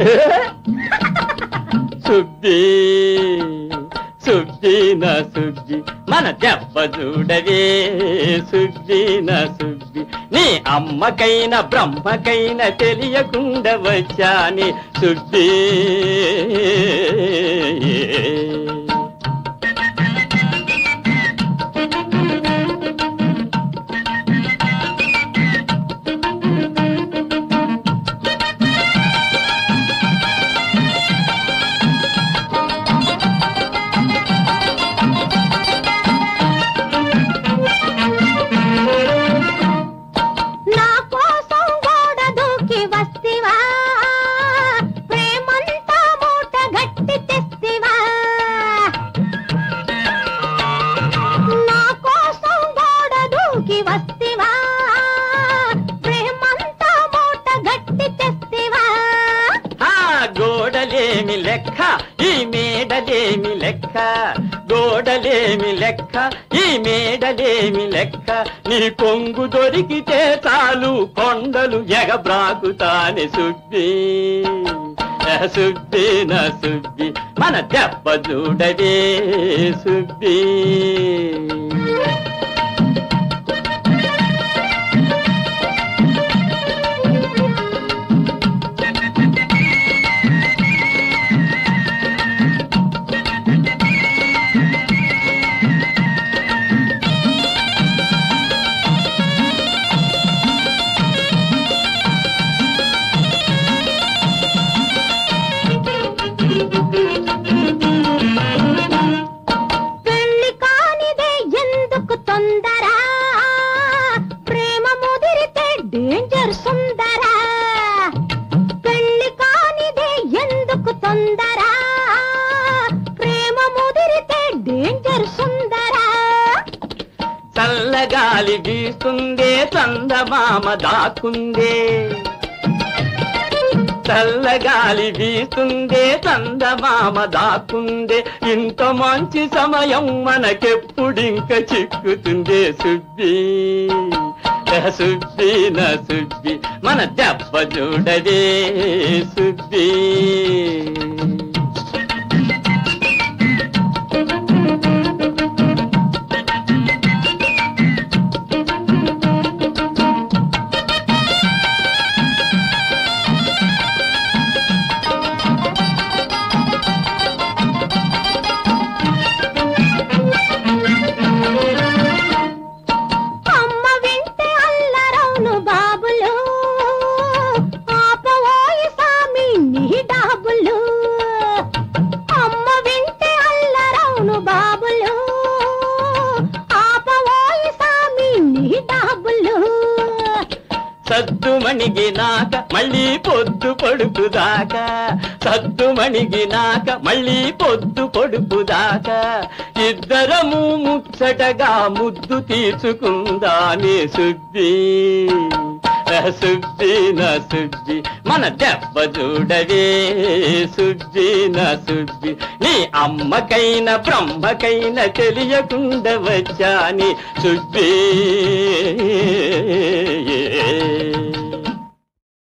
సుబ్బి సుబ్బి నా సుబ్బి మన దెబ్బ చూడవే సుబ్బి నా సుబ్బి నీ అమ్మకైన బ్రహ్మకైన తెలియకుండా వచ్చాని సుబ్బి నా కోసం గోడ దూకి వస్తివా ప్రేమంతా మూట గట్టి తెస్తివా నా కోసం గోడ దూకి వస్తివా ప్రేమంతా మూట గట్టి తెస్తివా ఆ గోడలేమి లెక్క ఈ మేడలేమి లెక్క గోడలేమి లెక్క ఈ మేడలేమి లెక్క నీ కొంగు దొరికితే చాలు కొండలు ఎగబ్రాకుతాని సుబ్బి ఆ సుబ్బి నా సుబ్బి మన దెబ్బ చూడవే సుబ్బి పెళ్లి కానిదే ఎందుకు తొందర ప్రేమ ముదిరితే డేంజర్ సుందర పెళ్లి కానిదే ఎందుకు తొందర ప్రేమ ముదిరితే డేంజర్ సుందర చల్లగాలి వీస్తుందే చందమామ దాకుందే చల్లగాలి వీస్తుందే చందమామ దాకుందే ఇంత మంచి సమయం మనకెప్పుడింక చిక్కుతుందే సుబ్బి ఏ సుబ్బి నా సుబ్బి మన దెబ్బ చూడదే సుబ్బి అమ్మ వింటే అల్లరవును బాబులు ఆపవోయి సామి నీ డాబులు అమ్మ వింటే అల్లరవును బాబులు ఆపవోయి సామి నీ డాబులు సద్దు మణిగినాక మళ్ళీ పొద్దు పొడుపుదాకా సద్దు మణిగినాక మళ్ళీ పొద్దు పొడుపుదాకా ఇద్దరము ముచ్చటగా ముద్దు తీర్చుకుందానే సుబ్బి ఆ సుబ్బి నా సుబ్బి మన దెబ్బ చూడవే సుబ్బి నా సుబ్బి నీ అమ్మకైన బ్రహ్మకైన తెలియకుండా వచ్చాని సుబ్బి